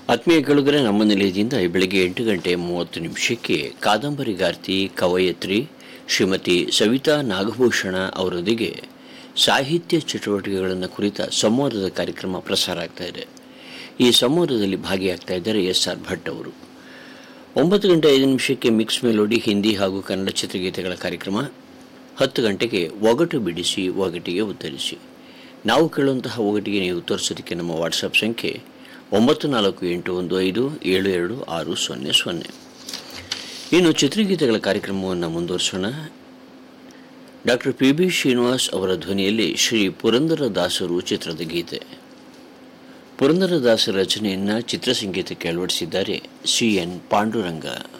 ಆತ್ಮೀಯ ಕೆಳಗರೆ ನಮ್ಮ ನಿಲಯದಿಂದ ಈ ಬೆಳಗ್ಗೆ ಎಂಟು ಗಂಟೆ ಮೂವತ್ತು ನಿಮಿಷಕ್ಕೆ ಕಾದಂಬರಿಗಾರ್ತಿ ಕವಯತ್ರಿ ಶ್ರೀಮತಿ ಸವಿತಾ ನಾಗಭೂಷಣ ಅವರೊಂದಿಗೆ ಸಾಹಿತ್ಯ ಚಟುವಟಿಕೆಗಳನ್ನು ಕುರಿತ ಸಂವಾದದ ಕಾರ್ಯಕ್ರಮ ಪ್ರಸಾರ ಆಗ್ತಾ ಇದೆ ಈ ಸಂವಾದದಲ್ಲಿ ಭಾಗಿಯಾಗ್ತಾ ಇದ್ದಾರೆ ಎಸ್ ಆರ್ ಭಟ್ ಅವರು ಒಂಬತ್ತು ಗಂಟೆ ಐದು ನಿಮಿಷಕ್ಕೆ ಮಿಕ್ಸ್ ಮೆಲೋಡಿ ಹಿಂದಿ ಹಾಗೂ ಕನ್ನಡ ಚಿತ್ರಗೀತೆಗಳ ಕಾರ್ಯಕ್ರಮ ಹತ್ತು ಗಂಟೆಗೆ ಒಗಟು ಬಿಡಿಸಿ ಒಗಟಿಗೆ ಉತ್ತರಿಸಿ ನಾವು ಕೇಳುವಂತಹ ಒಗಟಿಗೆ ನೀವು ಉತ್ತರಿಸೋದಕ್ಕೆ ನಮ್ಮ ವಾಟ್ಸಪ್ ಸಂಖ್ಯೆ ಒಂಬತ್ತು ನಾಲ್ಕು ಎಂಟು ಒಂದು ಐದು ಏಳು ಎರಡು ಆರು ಸೊನ್ನೆ ಸೊನ್ನೆ ಇನ್ನು ಚಿತ್ರಗೀತೆಗಳ ಕಾರ್ಯಕ್ರಮವನ್ನು ಮುಂದುವರಿಸೋಣ ಡಾಕ್ಟರ್ ಪಿ ಬಿ ಶ್ರೀನಿವಾಸ್ ಅವರ ಧ್ವನಿಯಲ್ಲಿ ಶ್ರೀ ಪುರಂದರದಾಸರು ಚಿತ್ರದ ಗೀತೆ ಪುರಂದರದಾಸರ ರಚನೆಯನ್ನು ಚಿತ್ರಸಂಗೀತಕ್ಕೆ ಅಳವಡಿಸಿದ್ದಾರೆ ಸಿ ಎನ್ ಪಾಂಡುರಂಗ